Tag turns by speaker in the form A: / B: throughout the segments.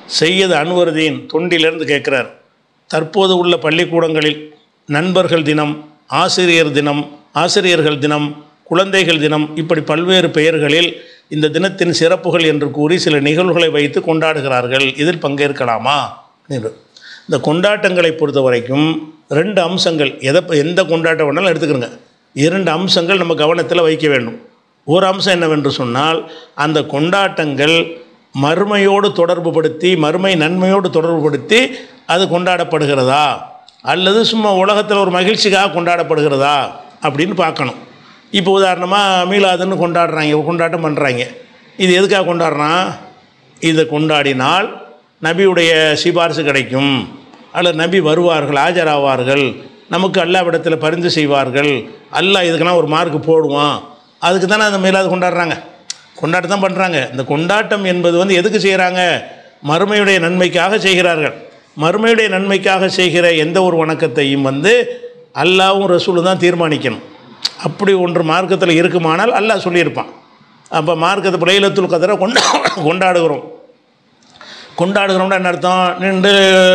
A: செய்யது அன்வருதீன் தொண்டிலிருந்து கேட்குறார் தற்போது உள்ள பள்ளிக்கூடங்களில் நண்பர்கள் தினம் ஆசிரியர் தினம் ஆசிரியர்கள் தினம் குழந்தைகள் தினம் இப்படி பல்வேறு பெயர்களில் இந்த தினத்தின் சிறப்புகள் என்று கூறி சில நிகழ்வுகளை வைத்து கொண்டாடுகிறார்கள் இதில் பங்கேற்கலாமா என்று இந்த கொண்டாட்டங்களை பொறுத்த வரைக்கும் ரெண்டு அம்சங்கள் எதை எந்த கொண்டாட்டம் வேணாலும் எடுத்துக்கிறோங்க இரண்டு அம்சங்கள் நம்ம கவனத்தில் வைக்க வேண்டும் ஒரு அம்சம் என்னவென்று சொன்னால் அந்த கொண்டாட்டங்கள் மறுமையோடு தொடர்புபடுத்தி மறுமை நன்மையோடு தொடர்புபடுத்தி அது கொண்டாடப்படுகிறதா அல்லது சும்மா உலகத்தில் ஒரு மகிழ்ச்சிக்காக கொண்டாடப்படுகிறதா அப்படின்னு பார்க்கணும் இப்போ உதாரணமாக மீலாதுன்னு கொண்டாடுறாங்க கொண்டாட்டம் பண்ணுறாங்க இது எதுக்காக கொண்டாடுறான் இதை கொண்டாடினால் நபியுடைய சிபாரிசு கிடைக்கும் அல்லது நபி வருவார்கள் ஆஜராவார்கள் நமக்கு அல்லாவிடத்தில் பரிந்து செய்வார்கள் அல்லாஹ் இதுக்கெல்லாம் ஒரு மார்க் போடுவான் அதுக்கு தானே அந்த மீலாது கொண்டாடுறாங்க கொண்டாட்டம் தான் பண்ணுறாங்க இந்த கொண்டாட்டம் என்பது வந்து எதுக்கு செய்கிறாங்க மறுமையுடைய நன்மைக்காக செய்கிறார்கள் மறுமையுடைய நன்மைக்காக செய்கிற எந்த ஒரு வணக்கத்தையும் வந்து அல்லாவும் ரசூலும் தான் தீர்மானிக்கணும் அப்படி ஒன்று மார்க்கத்தில் இருக்குமானால் அல்லாஹ் சொல்லியிருப்பான் அப்போ மார்க்கத்தை புலையிலத்துல் கதரை கொண்டா கொண்டாடுகிறோம் கொண்டாடுகிறோம்னா என்ன அர்த்தம் நின்று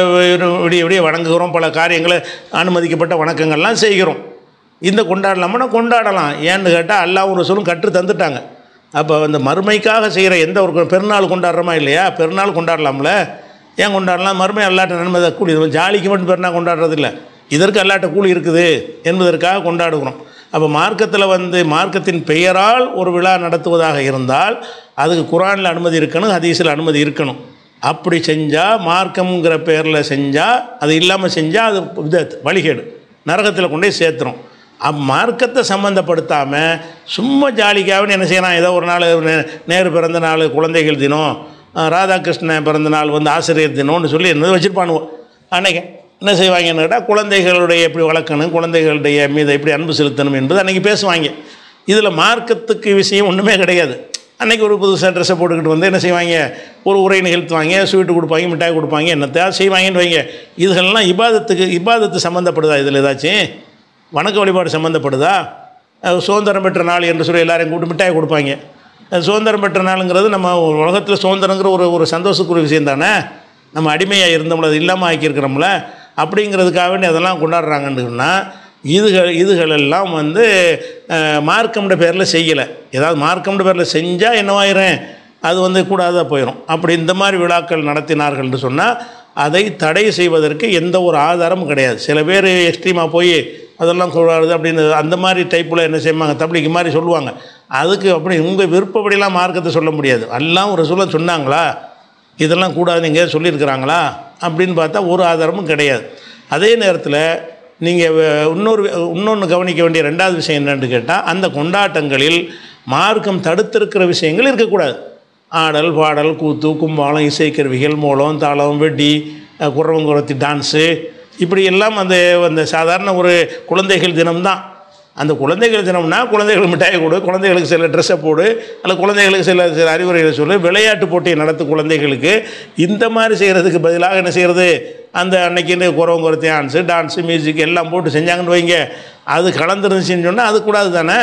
A: விடிய விடிய வணங்குகிறோம் பல காரியங்களை அனுமதிக்கப்பட்ட வணக்கங்கள்லாம் செய்கிறோம் இந்த கொண்டாடலாம்னா கொண்டாடலாம் ஏன்னு கேட்டால் அல்லாவும் ரசூலும் கற்று தந்துட்டாங்க அப்போ அந்த மறுமைக்காக செய்கிற எந்த ஒரு பெருநாள் கொண்டாடுறோமா இல்லையா பெருநாள் கொண்டாடலாம்ல ஏன் கொண்டாடலாம் மறுமை அல்லாட்ட நன்மை தான் கூலி இது ஜாலிக்கு மட்டும் பெருநாள் கொண்டாடுறது இல்லை இதற்கு அல்லாட்ட கூலி இருக்குது என்பதற்காக கொண்டாடுகிறோம் அப்போ மார்க்கத்தில் வந்து மார்க்கத்தின் பெயரால் ஒரு விழா நடத்துவதாக இருந்தால் அதுக்கு குரானில் அனுமதி இருக்கணும் ஹதீஸில் அனுமதி இருக்கணும் அப்படி செஞ்சால் மார்க்கம்ங்கிற பேரில் செஞ்சால் அது இல்லாமல் செஞ்சால் அது விதத் வழிகேடு நரகத்தில் கொண்டு போய் சேர்த்துரும் அப் மார்க்கத்தை சம்மந்தப்படுத்தாமல் சும்மா ஜாலிக்காகவே என்ன செய்யலாம் ஏதோ ஒரு நாள் நே- நேரு பிறந்த நாள் குழந்தைகள் தினம் அஹ் ராதாகிருஷ்ணன் பிறந்த நாள் வந்து ஆசிரியர் தினம்னு சொல்லி என்னது வச்சுருப்பானுவோம் அன்னைக்கு என்ன செய்வாங்கன்னு கேட்டால் குழந்தைகளுடைய எப்படி வளர்க்கணும் குழந்தைகளுடைய மீது எப்படி அன்பு செலுத்தணும் என்பது அன்றைக்கி பேசுவாங்க இதில் மார்க்கத்துக்கு விஷயம் ஒன்றுமே கிடையாது அன்றைக்கி ஒரு புதுசாக ட்ரெஸ்ஸை போட்டுக்கிட்டு வந்து என்ன செய்வாங்க ஒரு உரை நிகழ்த்துவாங்க ஸ்வீட்டு கொடுப்பாங்க மிட்டாய் கொடுப்பாங்க என்னத்தையா செய்வாங்கன்னு வைங்க இதுகளெல்லாம் இபாதத்துக்கு இபாதத்து சம்மந்தப்படுதா இதில் ஏதாச்சும் வணக்க வழிபாடு சம்மந்தப்படுதா அஹ் சுதந்திரம் பெற்ற நாள் என்று சொல்லி எல்லாரையும் கூப்பிட்டு மிட்டாய் கொடுப்பாங்க அஹ் சுதந்திரம் பெற்ற நாளுங்கிறது நம்ம உலகத்தில் சுதந்திரங்கிற ஒரு ஒரு சந்தோஷக்குரிய விஷயம் தானே நம்ம அடிமையாக இருந்தோம்ல அது இல்லாமல் ஆக்கியிருக்கிறோம்ல அப்படிங்கிறதுக்காக வேண்டி அதெல்லாம் கொண்டாடுறாங்கன்னு சொன்னால் இதுகள் இதுகள் எல்லாம் வந்து அஹ், மார்க்கம்ன்ற பேரில் செய்யலை ஏதாவது மார்க்கம்ன்ற பேரில் செஞ்சால் என்னவாயிரும் அது வந்து கூடாதா போயிடும் அப்படி இந்த மாதிரி விழாக்கள் நடத்தினார்கள்னு சொன்னால் அதை தடை செய்வதற்கு எந்த ஒரு ஆதாரமும் கிடையாது சில பேர் எக்ஸ்ட்ரீமாக போய் அதெல்லாம் கூடாது அப்படின்னு அந்த மாதிரி டைப்பில் என்ன செய்வாங்க தப்ளிக்கு மாதிரி சொல்லுவாங்க அதுக்கு அப்படி உங்கள் விருப்பப்படிலாம் மார்க்கத்தை சொல்ல முடியாது எல்லாம் ஒரு சொல்ல சொன்னாங்களா இதெல்லாம் கூடாது நீங்கள் சொல்லியிருக்கிறாங்களா அப்படின்னு பார்த்தா ஒரு ஆதாரமும் கிடையாது அதே நேரத்தில் நீங்கள் இன்னொரு இன்னொன்று கவனிக்க வேண்டிய ரெண்டாவது விஷயம் என்னன்னு கேட்டால் அந்த கொண்டாட்டங்களில் மார்க்கம் தடுத்திருக்கிற விஷயங்கள் இருக்கக்கூடாது ஆடல் பாடல் கூத்து கும்பாலம் இசைக்கருவிகள் மூலம் தாளம் வெட்டி அஹ், குறவங்குறத்தி டான்ஸு இப்படி எல்லாம் அந்த அந்த சாதாரண ஒரு குழந்தைகள் தினம்தான் அந்த குழந்தைகள் தினம்னா குழந்தைகளுக்கு மிட்டாய் கொடு குழந்தைகளுக்கு சில ட்ரெஸ்ஸை போடு அல்ல குழந்தைகளுக்கு சில சில அறிவுரைகளை சொல்லு விளையாட்டு போட்டியை நடத்து குழந்தைகளுக்கு இந்த மாதிரி செய்கிறதுக்கு பதிலாக என்ன செய்கிறது அந்த அன்னைக்கு குறவங்குறத்தி டான்ஸு டான்ஸு மியூசிக் எல்லாம் போட்டு செஞ்சாங்கன்னு வைங்க அது கலந்துருந்துச்சுன்னு சொன்னால் அது கூடாது தானே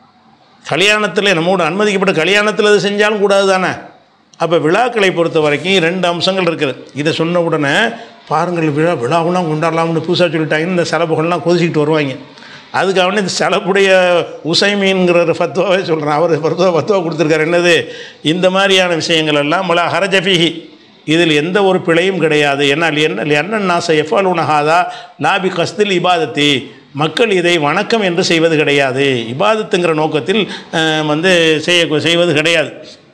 A: கல்யாணத்தில் நம்மோட அனுமதிக்கப்பட்ட கல்யாணத்தில் அது செஞ்சாலும் கூடாது தானே அப்போ விழாக்களை பொறுத்த வரைக்கும் ரெண்டு அம்சங்கள் இருக்குது இதை சொன்ன உடனே பாருங்கள் விழா விழாவெல்லாம் கொண்டாடலாம்னு புதுசாக சொல்லிட்டாங்கன்னு இந்த செலவுகள்லாம் கொதிச்சிக்கிட்டு வருவாங்க அதுக்காக இந்த செலவுடைய உசைமீன்கிற ஒரு ஃபத்வாவே சொல்கிறேன் அவர் ஃபத்வா ஃபத்வா கொடுத்துருக்காரு என்னது இந்த மாதிரியான விஷயங்கள் எல்லாம் மலா ஹரஜபிஹி இதில் எந்த ஒரு பிழையும் கிடையாது என்ன என்ன என்ன நாச எஃபால் உனஹாதா லாபி கஸ்தில் இபாதத்தி மக்கள் இதை வணக்கம் என்று செய்வது கிடையாது இபாதத்துங்கிற நோக்கத்தில் அஹ், வந்து செய்ய செய்வது கிடையாது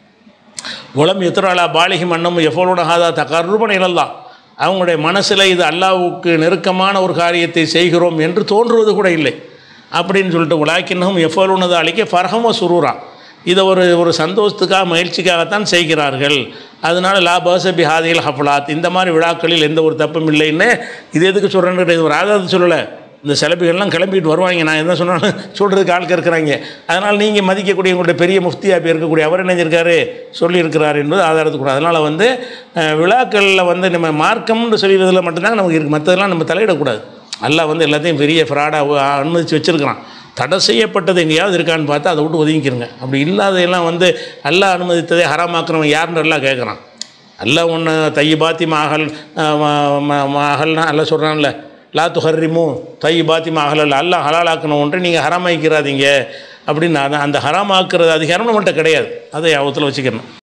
A: உலம் எத்திராலா பாலிகி மன்னம் எஃபோலுனஹாதா தகர்பன இழல்லாம் அவங்களுடைய மனசில் இது அல்லாவுக்கு நெருக்கமான ஒரு காரியத்தை செய்கிறோம் என்று தோன்றுவது கூட இல்லை அப்படின்னு சொல்லிட்டு உலாக்கின்னகும் எஃபோலுனது அழிக்க ஃபர்ஹம சுரூரா இதை ஒரு ஒரு சந்தோஷத்துக்காக மகிழ்ச்சிக்காகத்தான் செய்கிறார்கள் அதனால லா பசபி ஹாதிகள் ஹஃபலாத் இந்த மாதிரி விழாக்களில் எந்த ஒரு தப்பும் இல்லைன்னு இது எதுக்கு சொல்கிறேன்னு இது ஒரு ஆதாரத்தை சொல்லலை இந்த செலப்பிகள்லாம் கிளம்பிட்டு வருவாங்க நான் என்ன சொன்னாலும் சொல்கிறதுக்கு ஆட்கள் இருக்கிறாங்க அதனால் நீங்கள் மதிக்கக்கூடிய உங்களுடைய பெரிய முஃப்தியாக இருக்கக்கூடிய அவர் என்ன செஞ்சிருக்காரு சொல்லியிருக்கிறார் என்பது ஆதாரத்துக்கு அதனால் வந்து அஹ், விழாக்களில் வந்து நம்ம மார்க்கம்னு சொல்லிவதில் மட்டும்தாங்க நமக்கு இருக்குது மற்றதெல்லாம் நம்ம தலையிடக்கூடாது அல்லாஹ் வந்து எல்லாத்தையும் பெரிய ஃப்ராடாக அனுமதித்து வச்சுருக்கிறான் தடை செய்யப்பட்டது எங்கேயாவது இருக்கான்னு பார்த்தா அதை விட்டு ஒதுங்கிக்கிறங்க அப்படி இல்லாதையெல்லாம் வந்து அல்லாஹ் அனுமதித்ததை ஹராமாக்குறவன் யாருன்னு எல்லாம் கேட்குறான் அல்லாஹ் ஒன்று தைய பாத்தி மகள் மகள்னா அல்ல சொல்கிறான்ல லா துஹர்ரிமு தை பாத்தி மகள் அல்லாஹ் ஹலாலாக்கணும் ஒன்று நீங்கள் ஹராமாக்கிறாதீங்க அப்படின்னு அந்த அந்த ஹராமாக்குறது அதிகாரம் நம்மள்கிட்ட கிடையாது அதை யாபத்தில் வச்சுக்கணும்